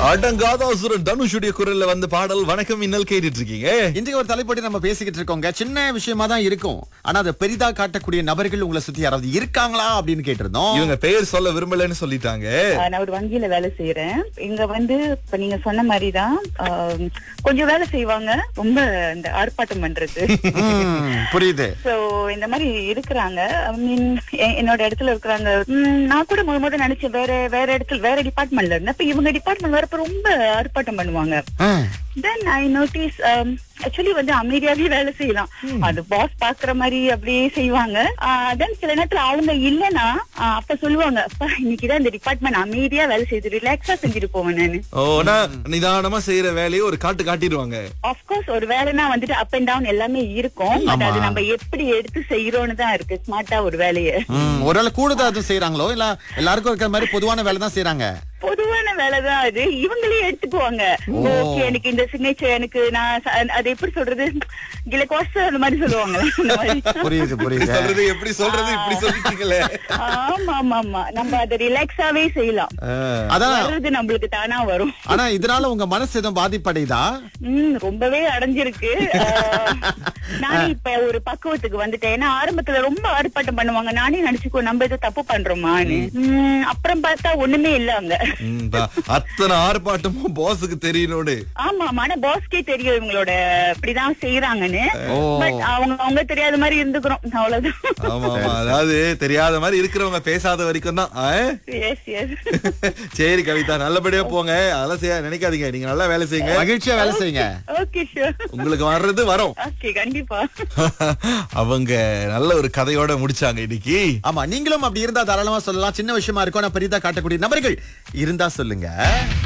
அடங்காத அசுரன் தனுஷுடைய குரல்ல வந்த பாடல் வணக்கம் இன்னல் கேட்டுட்டு இருக்கீங்க இன்றைக்கு ஒரு தலைப்போட்டு நம்ம பேசிக்கிட்டு இருக்கோங்க சின்ன விஷயமா தான் இருக்கும் ஆனா அதை பெரிதா காட்டக்கூடிய நபர்கள் உங்களை சுத்தி யாராவது இருக்காங்களா அப்படின்னு கேட்டிருந்தோம் இவங்க பெயர் சொல்ல விரும்பலன்னு சொல்லிட்டாங்க ஆஹ் நான் ஒரு வங்கியில வேலை செய்யறேன் இங்க வந்து இப்ப நீங்க சொன்ன மாதிரிதான் ஆஹ் கொஞ்சம் வேலை செய்வாங்க ரொம்ப இந்த ஆர்ப்பாட்டம் பண்றது ம், புரியுது சோ இந்த மாதிரி இருக்கிறாங்க I mean, எ- என்னோட இடத்துல இருக்கிறாங்க ம், நான் கூட முத முத நினைச்சேன் வேற வேற இடத்துல வேற டிபார்ட்மெண்ட்ல இருந்தேன் இப்ப இவங்க டிபார்ட்மெண்ட் வரப்ப ரொம்ப ஆர்ப்பாட்டம் பண்ணுவாங்க ஆ, தென் ஐ நோட்டீஸ் ஆக்சுவலி வந்து அமைதியாவே வேலை செய்யலாம் அது பாஸ் பாக்குற மாதிரி அப்படியே செய்வாங்க தென் சில நேரத்துல அவங்க இல்லைன்னா ஆஹ் அப்ப சொல்லுவாங்க அப்பா இன்னைக்கு தான் இந்த டிபார்ட்மெண்ட் அமைதியா வேலை செய்து ரிலாக்ஸா செஞ்சுட்டு போவேன் நானு ஓ நான் நிதானமா செய்யற வேலையை ஒரு காட்டு காட்டிடுவாங்க ஆஃப்கோர்ஸ் ஒரு வேலைனா வந்துட்டு அப் அண்ட் டவுன் எல்லாமே இருக்கும் பட் ஆமா. அது நம்ம எப்படி எடுத்து செய்யறோம்னு தான் இருக்கு ஸ்மார்ட்டா ஒரு வேலையை ம், ஒருவேளை கூடுதல் அதுவும் செய்யறாங்களோ இல்ல எல்லாருக்கும் இருக்கிற மாதிரி பொதுவான வேலை தான் செய்யறாங்க பொதுவான வேலை தான் அது இவங்களே எடுத்துக்குவாங்க ஓகே எனக்கு இந்த சிக்னேச்சர் எனக்கு நான் ச- அது எப்படி சொல்றது கில கோஸ்ட் அந்த மாதிரி சொல்லுவாங்க அந்த மாதிரி புரியுது புரியுது சொல்றது எப்படி சொல்றது இப்படி சொல்லிட்டீங்களே ஆமா ஆமா ஆமா நம்ம அதை ரிலாக்ஸாவே செய்யலாம் அதான் வர்றது நம்மளுக்கு தானா வரும் ஆனா இதனால உங்க மனசு எதுவும் பாதிப்படையுதா ம் ரொம்பவே அடைஞ்சிருக்கு ஆஹ், நானே இப்ப ஒரு பக்குவத்துக்கு வந்துட்டேன் ஏன்னா ஆரம்பத்துல ரொம்ப ஆர்ப்பாட்டம் பண்ணுவாங்க நானே நினைச்சுக்கோ நம்ம ஏதோ தப்பு பண்றோமான்னு ம், அப்புறம் பார்த்தா ஒண்ணுமே இல்ல அங்க ம், பா, அத்தனை ஆர்ப்பாட்டமும் பாஸுக்கு தெரியணும்னு ஆமா ஆமா ஆனா பாஸ்க்கே தெரியும் இவங்களோட இப்படிதான் செய்யறாங்கன்னு ஓ. பட் அவங்க அவங்க தெரியாத மாதிரி இருந்துக்கிறோம் அவ்வளவுதான் ஆமா ஆமா அதாவது தெரியாத மாதிரி இருக்கிறவங்க பேசாத வரைக்கும் தான் ஆ? எஸ் எஸ் சரி கவிதா நல்லபடியா போங்க அதெல்லாம் செய்ய நினைக்காதீங்க நீங்க நல்லா வேலை செய்யுங்க மகிழ்ச்சியா வேலை செய்யுங்க ஓகே ஷூர் உங்களுக்கு வர்றது வரும் ஓகே கண்டிப்பா அவங்க நல்ல ஒரு கதையோட முடிச்சாங்க இன்னைக்கு ஆமா நீங்களும் அப்படி இருந்தா தாராளமா சொல்லலாம் சின்ன விஷயமா இருக்கும் ஆனா பெரிதா காட்டக்கூடிய நபர்கள் இருந்தா சொல்லுங்க